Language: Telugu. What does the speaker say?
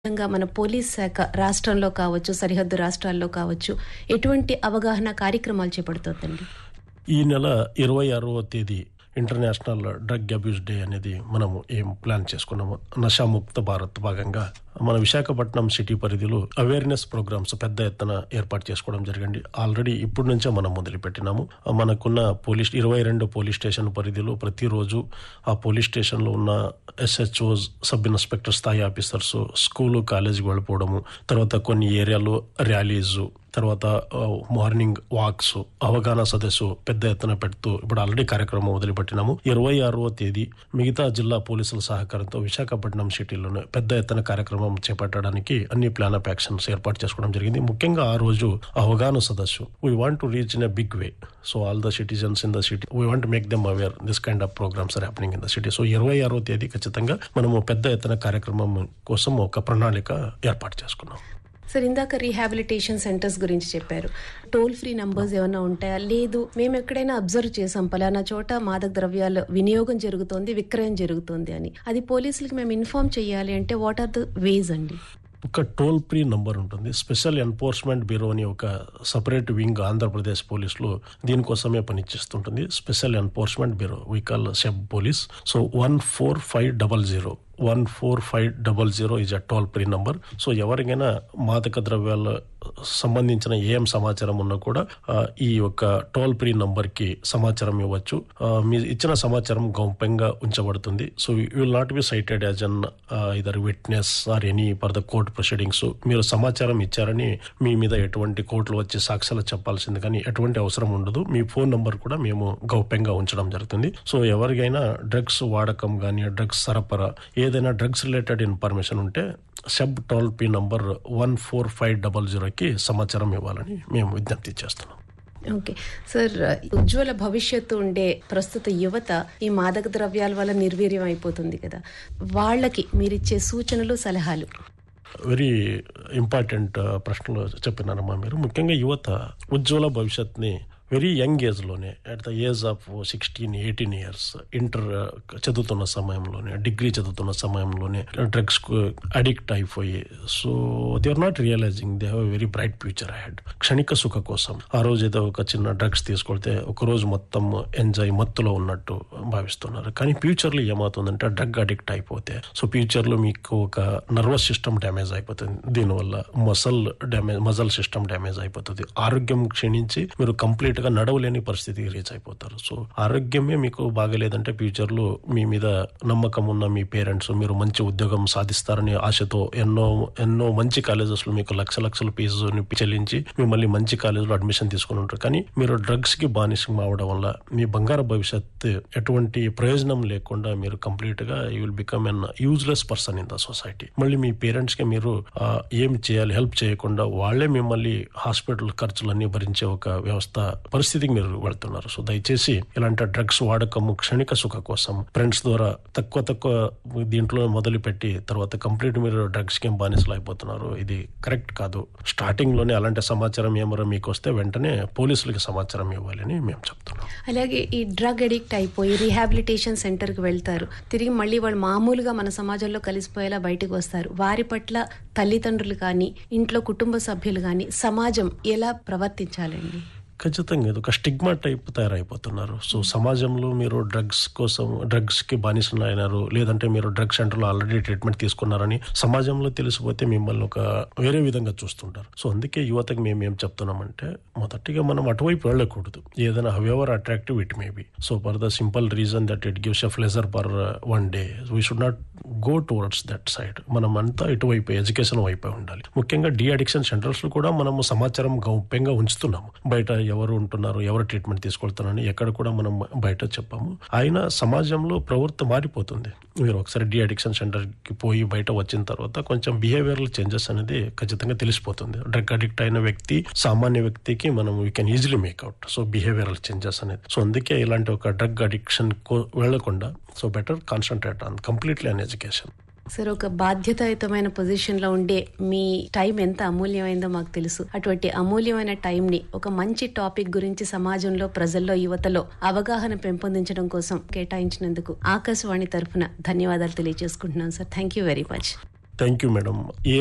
విధంగా మన పోలీస్ శాఖ రాష్ట్రంలో కావచ్చు సరిహద్దు రాష్ట్రాల్లో కావచ్చు ఎటువంటి అవగాహన కార్యక్రమాలు చేపడుతోందండి ఈ నెల ఇరవై ఆరవ తేదీ ఇంటర్నేషనల్ డ్రగ్ అబ్యూస్ డే అనేది మనము ఏం ప్లాన్ చేసుకున్నాము నషాముక్త భారత్ భాగంగా మన విశాఖపట్నం సిటీ పరిధిలో అవేర్నెస్ ప్రోగ్రామ్స్ పెద్ద ఎత్తున ఏర్పాటు చేసుకోవడం జరిగింది ఆల్రెడీ ఇప్పటి నుంచే మనం మొదలు పెట్టినాము మనకున్న పోలీస్ ఇరవై రెండు పోలీస్ స్టేషన్ పరిధిలో ప్రతిరోజు ఆ పోలీస్ స్టేషన్లో ఉన్న ఎస్హెచ్ఓస్ సబ్ ఇన్స్పెక్టర్ స్థాయి ఆఫీసర్స్ స్కూలు కాలేజీకి వెళ్ళిపోవడము తర్వాత కొన్ని ఏరియాలో ర్యాలీస్ తర్వాత మార్నింగ్ వాక్స్ అవగాహన సదస్సు పెద్ద ఎత్తున పెడుతూ ఇప్పుడు ఆల్రెడీ కార్యక్రమం వదిలిపెట్టినాము ఇరవై ఆరవ తేదీ మిగతా జిల్లా పోలీసుల సహకారంతో విశాఖపట్నం సిటీలోనే పెద్ద ఎత్తున కార్యక్రమం చేపట్టడానికి అన్ని ప్లాన్ ఆఫ్ యాక్షన్స్ ఏర్పాటు చేసుకోవడం జరిగింది ముఖ్యంగా ఆ రోజు అవగాహన సదస్సు we want to reach in a big way so all the citizens in the city we want make them aware this kind of programmes are happening in the city so ఇరవై ఆరో తేదీ ఖచ్చితంగా మనము పెద్ద ఎత్తున కార్యక్రమం కోసం ఒక ప్రణాళిక ఏర్పాటు చేసుకున్నాం సార్ ఇందాక రీహాబిలిటేషన్ సెంటర్స్ గురించి చెప్పారు టోల్ ఫ్రీ నంబర్స్ ఏమైనా ఉంటాయా లేదు మేము ఎక్కడైనా అబ్జర్వ్ చేసాం పలానా చోట మాదక ద్రవ్యాల వినియోగం జరుగుతోంది విక్రయం జరుగుతోంది అని అది పోలీసులకి మేము ఇన్ఫార్మ్ చేయాలి అంటే వాట్ ఆర్ ద వేస్ అండి ఒక టోల్ ఫ్రీ నంబర్ ఉంటుంది స్పెషల్ ఎన్ఫోర్స్మెంట్ బ్యూరో అని ఒక సపరేట్ వింగ్ ఆంధ్రప్రదేశ్ పోలీసులు దీనికోసమే పనిచేస్తుంటుంది special enforcement bureau we call SEB police so one four five double zero one four five double zero is a toll free number so ఎవరికైనా మాదక ద్రవ్యాల సంబంధించిన ఏం సమాచారం ఉన్నా కూడా ఈ యొక్క టోల్ ఫ్రీ నంబర్ కి సమాచారం ఇవ్వచ్చు మీ ఇచ్చిన సమాచారం గౌప్యంగా ఉంచబడుతుంది so you will not be cited as an either witness or any for the court proceedings మీరు సమాచారం ఇచ్చారని మీ మీద ఎటువంటి కోర్టులు వచ్చి సాక్ష్యాలు చెప్పాల్సింది కానీ ఎటువంటి అవసరం ఉండదు మీ ఫోన్ నంబర్ కూడా మేము గౌప్యంగా ఉంచడం జరుగుతుంది సో ఎవరికైనా డ్రగ్స్ వాడకం కానీ డ్రగ్స్ సరఫరా ఏదైనా డ్రగ్స్ రిలేటెడ్ ఇన్ఫర్మేషన్ ఉంటే SEB toll free number one four five double జీరోకి సమాచారం ఇవ్వాలని మేము విజ్ఞప్తి చేస్తున్నాం ఓకే సార్ ఉజ్వల భవిష్యత్తు ఉండే ప్రస్తుత యువత ఈ మాదక ద్రవ్యాల వల్ల నిర్వీర్యం అయిపోతుంది కదా వాళ్ళకి మీరిచ్చే సూచనలు సలహాలు వెరీ ఇంపార్టెంట్ ప్రశ్నలు చెప్పినారమ్మా మీరు ముఖ్యంగా యువత ఉజ్వల భవిష్యత్ని వెరీ యంగ్ ఏజ్లోనే at the age of sixteen eighteen years inter చదువుతున్న సమయంలోనే డిగ్రీ చదువుతున్న సమయంలోనే డ్రగ్స్ అడిక్ట్ అయిపోయి so they are not realizing they have very bright future had క్షణిక సుఖ కోసం ఆ రోజు ఏదో ఒక చిన్న డ్రగ్స్ తీసుకొడితే ఒక రోజు మొత్తం ఎంజాయ్ మత్తులో ఉన్నట్టు భావిస్తున్నారు కానీ ఫ్యూచర్లో ఏమవుతుందంటే డ్రగ్ అడిక్ట్ అయిపోతే సో ఫ్యూచర్లో మీకు ఒక నర్వస్ సిస్టమ్ డ్యామేజ్ అయిపోతుంది దీనివల్ల muscle damage muscle system damage అయిపోతుంది ఆరోగ్యం క్షీణించి మీరు కంప్లీట్ గా నడవలేని పరిస్థితికి రీచ్ అయిపోతారు సో ఆరోగ్యమే మీకు బాగలేదంటే ఫ్యూచర్ లో మీ మీద నమ్మకం ఉన్న మీ పేరెంట్స్ మీరు మంచి ఉద్యోగం సాధిస్తారని ఆశతో ఎన్నో ఎన్నో మంచి కాలేజెస్ లో మీకు లక్ష లక్షల ఫీజు చెల్లించి మిమ్మల్ని మంచి కాలేజీలో అడ్మిషన్ తీసుకుని ఉంటారు కానీ మీరు డ్రగ్స్ కి బానిసం అవడం వల్ల మీ బంగారు భవిష్యత్ ఎటువంటి ప్రయోజనం లేకుండా మీరు కంప్లీట్ గా you will become an useless person in the society మళ్ళీ మీ పేరెంట్స్ కి మీరు ఏం చేయాలి హెల్ప్ చేయకుండా వాళ్లే మిమ్మల్ని హాస్పిటల్ ఖర్చులన్నీ భరించే ఒక వ్యవస్థ పరిస్థితికి మీరు వెళ్తున్నారు సో దయచేసి ఇలాంటి డ్రగ్స్ వాడకము క్షణిక సుఖ కోసం ఫ్రెండ్స్ ద్వారా తక్కువ తక్కువ దీంట్లో మొదలు పెట్టి తర్వాత కంప్లీట్ మీరు డ్రగ్స్ కి బానిసలు అయిపోతున్నారు ఇది కరెక్ట్ కాదు స్టార్టింగ్ లోనే అలాంటి సమాచారం ఏమరో మీకు వస్తే వెంటనే పోలీసులకి సమాచారం ఇవ్వాలని మేము చెప్తున్నాం అలాగే ఈ డ్రగ్ అడిక్ట్ అయిపోయి రీహాబిలిటేషన్ సెంటర్ కి వెళ్తారు తిరిగి మళ్ళీ వాళ్ళు మామూలుగా మన సమాజంలో కలిసిపోయేలా బయటకు వస్తారు వారి పట్ల తల్లిదండ్రులు కానీ ఇంట్లో కుటుంబ సభ్యులు కానీ సమాజం ఎలా ప్రవర్తించాలండి ఖచ్చితంగా ఇది ఒక స్టిగ్మా టైప్ తయారైపోతున్నారు సో సమాజంలో మీరు డ్రగ్స్ కోసం డ్రగ్స్ కి బానిసలు అయినారు లేదంటే మీరు డ్రగ్ సెంటర్ లో ఆల్రెడీ ట్రీట్మెంట్ తీసుకున్నారని సమాజంలో తెలిసిపోతే మిమ్మల్ని ఒక వేరే విధంగా చూస్తుంటారు సో అందుకే యువతకి మేము ఏం చెప్తున్నామంటే మొదటిగా మనం అటువైపు వెళ్ళకూడదు ఏదైనా however attractive it may be so for the simple reason that it gives a pleasure per one day we should not go towards that side మనం అంతా ఇటువైపు ఎడ్యుకేషన్ వైపే ఉండాలి ముఖ్యంగా డి అడిక్షన్ సెంటర్స్ లో కూడా మనము సమాచారం గౌప్యంగా ఉంచుతున్నాము బయట ఎవరు ఉంటున్నారు ఎవరు ట్రీట్మెంట్ తీసుకెళ్తున్నారని ఎక్కడ కూడా మనం బయట చెప్పాము అయినా సమాజంలో ప్రవృత్తి మారిపోతుంది మీరు ఒకసారి డి అడిక్షన్ సెంటర్ కి పోయి బయట వచ్చిన తర్వాత కొంచెం బిహేవియరల్ చేంజెస్ అనేది ఖచ్చితంగా తెలిసిపోతుంది డ్రగ్ అడిక్ట్ అయిన వ్యక్తి సామాన్య వ్యక్తికి మనం we can easily make out so behavioural changes అనేది సో అందుకే ఇలాంటి ఒక డ్రగ్ అడిక్షన్ వెళ్లకుండా so better concentrate on completely on education sir ఒక బాధ్యతాయుతమైన పొజిషన్ లో ఉండే మీ టైం ఎంత అమూల్యమైందో మాకు తెలుసు అటువంటి అమూల్యమైన టైం ని ఒక మంచి టాపిక్ గురించి సమాజంలో ప్రజల్లో యువతలో అవగాహన పెంపొందించడం కోసం కేటాయించినందుకు ఆకాశవాణి తరఫున ధన్యవాదాలు తెలియజేసుకుంటున్నాను sir thank you very much thank you madam A